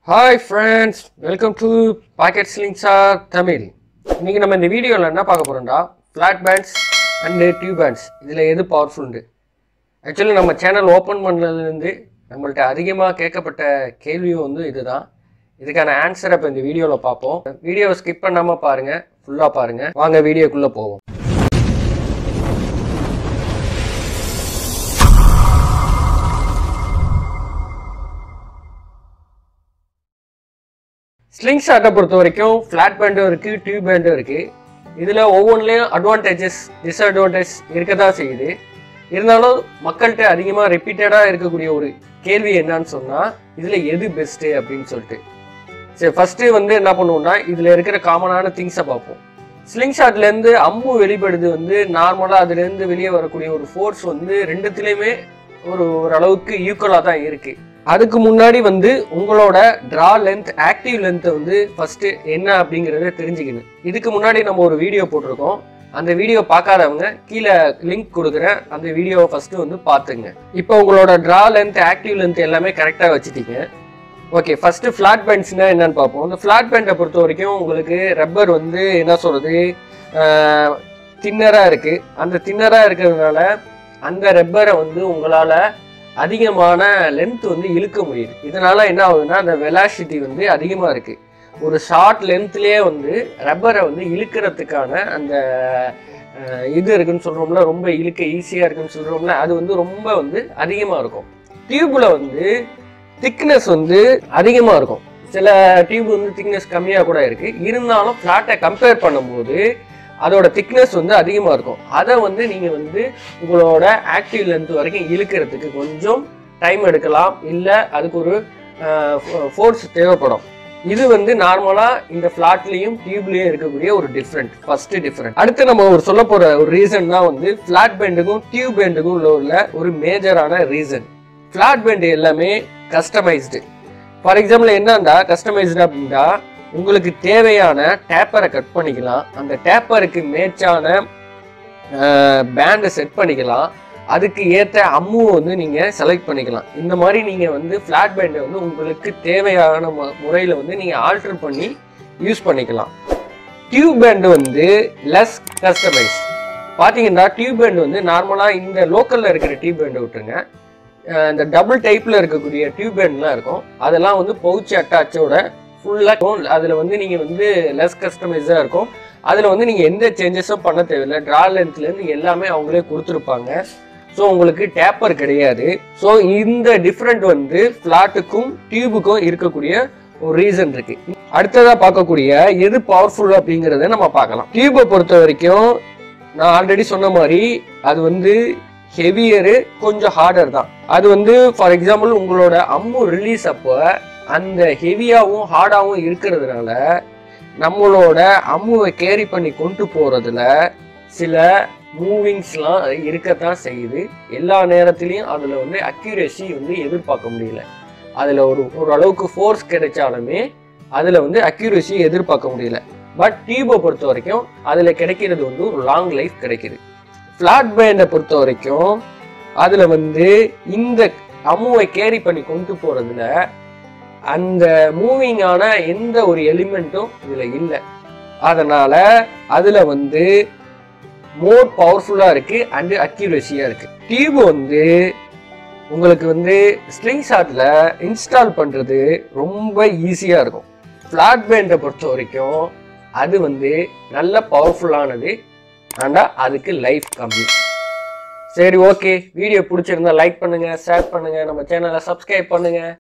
hi friends welcome to pocket ஸ்லிங்ஸா தமிழ் இன்னைக்கு நம்ம இந்த வீடியோவில் என்ன பார்க்க போகிறோம்டா flat bands and tube bands இதில் எது பவர்ஃபுல்ண்டு ஆக்சுவலி நம்ம சேனல் ஓப்பன் பண்ணதுலேருந்து நம்மள்ட்ட அதிகமாக கேட்கப்பட்ட கேள்வியும் வந்து இதுதான் இதுக்கான ஆன்சரை இப்போ இந்த வீடியோவில் பார்ப்போம் வீடியோவை ஸ்கிப் பண்ணாமல் பாருங்கள் ஃபுல்லாக பாருங்கள் வாங்க வீடியோக்குள்ளே போவோம் ஸ்லிங் ஷாட்டை பொறுத்த வரைக்கும் ஃப்ளாட் பேண்டும் இருக்குது டியூப் பேண்டும் இருக்குது இதில் ஒவ்வொன்றுலேயும் அட்வான்டேஜஸ் டிஸ்அட்வான்டேஜ் இருக்க தான் செய்யுது இருந்தாலும் மக்கள்கிட்ட அதிகமாக ரிப்பீட்டடாக இருக்கக்கூடிய ஒரு கேள்வி என்னன்னு சொன்னால் இதில் எது பெஸ்ட்டு அப்படின்னு சொல்லிட்டு சரி ஃபஸ்ட்டு வந்து என்ன பண்ணுவோம்னா இதில் இருக்கிற காமனான திங்ஸை பார்ப்போம் ஸ்லிங் ஷாட்லேருந்து அம்பு வெளிப்படுது வந்து நார்மலாக அதுலேருந்து வெளியே வரக்கூடிய ஒரு ஃபோர்ஸ் வந்து ரெண்டுத்துலேயுமே ஒரு ஓரளவுக்கு ஈக்குவலாக தான் இருக்குது அதுக்கு முன்னாடி வந்து உங்களோட ட்ரா லென்த் ஆக்டிவ் லென்த்தை வந்து ஃபர்ஸ்ட் என்ன அப்படிங்கிறத தெரிஞ்சுக்கணும் இதுக்கு முன்னாடி நம்ம ஒரு வீடியோ போட்டிருக்கோம் அந்த வீடியோ பார்க்காதவங்க கீழே லிங்க் கொடுக்குறேன் அந்த வீடியோவை ஃபர்ஸ்ட் வந்து பார்த்துங்க இப்போ உங்களோட ட்ரா லென்த் ஆக்டிவ் லென்த் எல்லாமே கரெக்டாக வச்சுட்டீங்க ஓகே ஃபர்ஸ்ட் ஃப்ளாட் பேண்ட்ஸ்னா என்னன்னு பார்ப்போம் இந்த ஃப்ளாட் பேண்டை பொறுத்த வரைக்கும் உங்களுக்கு ரப்பர் வந்து என்ன சொல்றது தின்னராக இருக்கு அந்த தின்னராக இருக்கிறதுனால அந்த ரப்பரை வந்து உங்களால் அதிகமான லென்த் வந்து இழுக்க முடியுது இதனால என்ன ஆகுதுன்னா அந்த வெலாசிட்டி வந்து அதிகமாக இருக்கு ஒரு ஷார்ட் லென்த்லேயே வந்து ரப்பரை வந்து இழுக்கிறதுக்கான அந்த அஹ், இது இருக்குன்னு சொல்றோம்ல ரொம்ப இழுக்க ஈஸியாக இருக்குன்னு சொல்றோம்ல அது வந்து ரொம்ப வந்து அதிகமாக இருக்கும் டியூப்ல வந்து திக்னஸ் வந்து அதிகமாக இருக்கும் சில டியூப் வந்து திக்னஸ் கம்மியாக கூட இருக்கு இருந்தாலும் ஃப்ளாட்டை கம்பேர் பண்ணும்போது அதோட திக்னஸ் வந்து அதிகமாக இருக்கும் அதை வந்து நீங்கள் வந்து உங்களோட ஆக்டிவ் லென்த் வரைக்கும் இழுக்கிறதுக்கு கொஞ்சம் டைம் எடுக்கலாம் இல்லை அதுக்கு ஒரு ஃபோர்ஸ் தேவைப்படும் இது வந்து நார்மலா இந்த ஃபிளாட்லயும் டியூப்லயும் இருக்கக்கூடிய ஒரு டிஃப்ரெண்ட் ஃபர்ஸ்ட் டிஃப்ரெண்ட் அடுத்து நம்ம ஒரு சொல்ல போற ஒரு ரீசன் தான் வந்து ஃபிளாட் பேண்டுக்கும் டியூப் பேண்டுக்கும் உள்ள ஒரு மேஜரான ரீசன் ஃபிளாட் பேண்ட் எல்லாமே கஸ்டமைஸ்டு ஃபார் எக்ஸாம்பிள் என்னண்டா கஸ்டமைஸ்டு அப்படின்னா உங்களுக்கு தேவையான டேப்பரை கட் பண்ணிக்கலாம் அந்த டேப்பருக்கு மேட்சான பேண்டை செட் பண்ணிக்கலாம் அதுக்கு ஏற்ற அம்முவை வந்து நீங்கள் செலக்ட் பண்ணிக்கலாம் இந்த மாதிரி நீங்கள் வந்து ஃப்ளாட் பேண்டை வந்து உங்களுக்கு தேவையான முறையில் வந்து நீங்கள் ஆல்டர் பண்ணி யூஸ் பண்ணிக்கலாம் டியூப் பேண்ட் வந்து லெஸ் கஸ்டமைஸ் பார்த்தீங்கன்னா டியூப் பேண்ட் வந்து நார்மலாக இந்த லோக்கலில் இருக்கிற டியூப் பேண்டை விட்டுருங்க அஹ் இந்த டபுள் டைப்பில் இருக்கக்கூடிய டியூப் பேண்ட்லாம் இருக்கும் அதெல்லாம் வந்து பவுச் அட்டாச்சோட ஃபுல்லாக அதில் வந்து நீங்கள் வந்து லெஸ் கஸ்டமைஸாக இருக்கும் அதில் வந்து நீங்கள் எந்த சேஞ்சஸும் பண்ண தேவையில்லை ட்ரா லென்த்லேருந்து எல்லாமே அவங்களே கொடுத்துருப்பாங்க ஸோ உங்களுக்கு டேப்பர் கிடையாது ஸோ இந்த டிஃப்ரெண்ட் வந்து ஃப்ளாட்டுக்கும் டியூபுக்கும் இருக்கக்கூடிய ஒரு ரீசன் இருக்கு அடுத்ததா பார்க்கக்கூடிய எது பவர்ஃபுல் அப்படிங்கிறத நம்ம பார்க்கலாம் டியூபை பொறுத்த வரைக்கும் நான் ஆல்ரெடி சொன்ன மாதிரி அது வந்து ஹெவியரு கொஞ்சம் ஹார்டர் தான் அது வந்து ஃபார் எக்ஸாம்பிள் உங்களோட அம்மு ரிலீஸ் அப்போ அந்த ஹெவியாகவும் ஹார்டாகவும் இருக்கிறதுனால நம்மளோட அம்முவை கேரி பண்ணி கொண்டு போறதுல சில மூவிங்ஸ்லாம் இருக்கத்தான் செய்யுது எல்லா நேரத்துலையும் அதில் வந்து அக்யூரேசி வந்து எதிர்பார்க்க முடியல அதில் ஒரு ஓரளவுக்கு ஃபோர்ஸ் கிடைச்சாலுமே அதில் வந்து அக்யூரேசி எதிர்பார்க்க முடியல பட் டியூபை பொறுத்த வரைக்கும் அதில் கிடைக்கிறது வந்து ஒரு லாங் லைஃப் கிடைக்குது ஃப்ளாட் பேண்டை பொறுத்த வரைக்கும் அதில் வந்து இந்த அம்முவை கேரி பண்ணி கொண்டு போகிறதுல அந்த மூவிங்கான எந்த ஒரு எலிமெண்ட்டும் இதில் இல்லை அதனால அதில் வந்து மோர் பவர்ஃபுல்லாக இருக்கு அண்டு அக்யூரேசியாக இருக்கு டியூப் வந்து உங்களுக்கு வந்து ஸ்லிங் ஷாட்டில் இன்ஸ்டால் பண்ணுறது ரொம்ப ஈஸியாக இருக்கும் ஃப்ளாட் பேண்டை பொறுத்த வரைக்கும் அது வந்து நல்ல பவர்ஃபுல்லானது ஆனால் அதுக்கு லைஃப் கம்மி சரி ஓகே வீடியோ பிடிச்சிருந்தா லைக் பண்ணுங்க ஷேர் பண்ணுங்க நம்ம சேனலை சப்ஸ்கிரைப் பண்ணுங்க